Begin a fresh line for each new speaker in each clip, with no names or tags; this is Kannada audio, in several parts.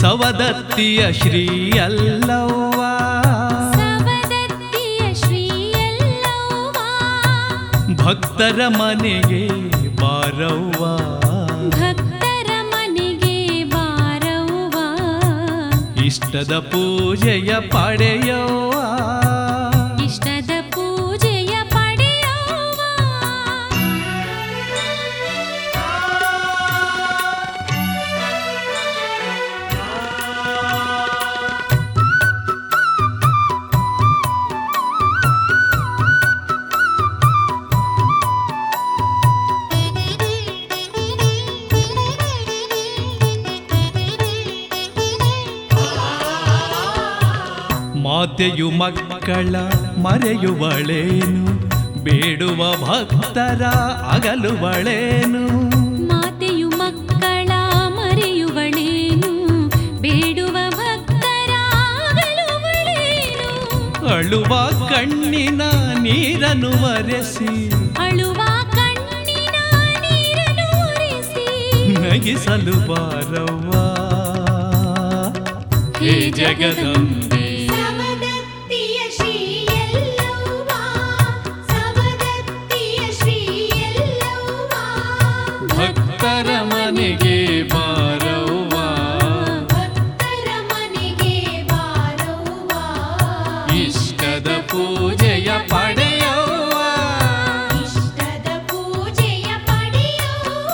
ಸವದತ್ತಿಯ ಶ್ರೀ ಅಲ್ಲವ್ವ
ಸವದತ್ತಿಯ ಶ್ರೀಯಲ್ಲವ್ವ
ಭಕ್ತರ ಮನೆಗೆ ಬಾರವ್ವ
ಭಕ್ತರ ಮನೆಗೆ ಬಾರವ್ವ
ಇಷ್ಟದ ಪೂಜೆಯ ಪಡೆಯವ್ವ
ಇಷ್ಟದ ಪೂಜೆಯ ಪಡೆಯವ್ವ
ಮಾತೆಯು ಮಕ್ಕಳ ಮರೆಯುವಳೇನು ಬೇಡುವ ಭಕ್ತರ ಅಗಲುವಳೇನು
ಮಾತೆಯು ಮಕ್ಕಳ ಮರೆಯುವಳೇನು ಬೇಡುವ ಭಕ್ತರಾಗಲುವಳೇನು
ಅಳುವ ಕಣ್ಣಿನ ನೀರನ್ನು ಒರೆಸಿ
ಅಳುವ ಕಣ್ಣಿನ ನೀರನ್ನು ಒರೆಸಿ
ನಗಿಸಲು ಬಾರವ್ವ ಹೇ ಜಗದಂಬೆ
ಸವದತ್ತಿಯ ಶ್ರೀಯಲ್ಲವ್ವ ಸವದತ್ತಿಯ ಶ್ರೀಯಲ್ಲವ್ವ
ಭಕ್ತರ ಮನೆಗೆ ಬಾರವ್ವ
ಭಕ್ತರ ಮನೆಗೆ ಬಾರವ್ವ
ಇಷ್ಟದ ಪೂಜೆಯ ಪಡೆಯವ್ವ
ಇಷ್ಟದ ಪೂಜೆಯ ಪಡೆಯವ್ವ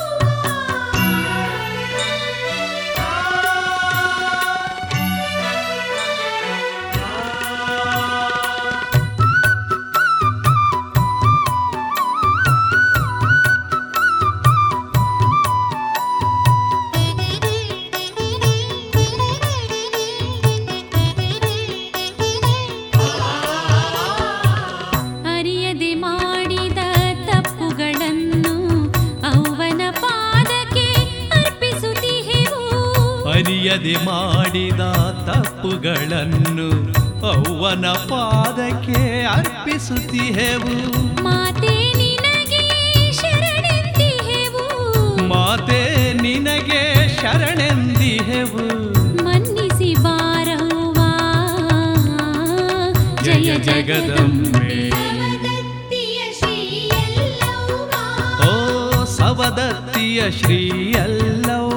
ಅರಿಯದೆ ಮಾಡಿದ ತಪ್ಪುಗಳನ್ನು ಅವನ ಪಾದಕ್ಕೆ ಅರ್ಪಿಸುತ್ತಿಹೆವು
ಅರಿಯದೆ ಮಾಡಿದ ತಪ್ಪುಗಳನ್ನು ಅವ್ವನ ಪಾದಕ್ಕೆ ಅರ್ಪಿಸುತ್ತಿಹೆವು
ಮಾತೆ ನಿನಗೆ ಶರಣೆಂದಿಹೆವು
ಮಾತೆ ನಿನಗೆ ಶರಣೆಂದಿಹೆವು
ಮನ್ನಿಸಿ ಬಾರವ್ವ
ಜಯ ಜಗದಂಬೆ
ಸವದತ್ತಿಯ ಶ್ರೀಯಲ್ಲವ್ವ
ಓ ಸವದತ್ತಿಯ ಶ್ರೀ ಅಲ್ಲವ್ವ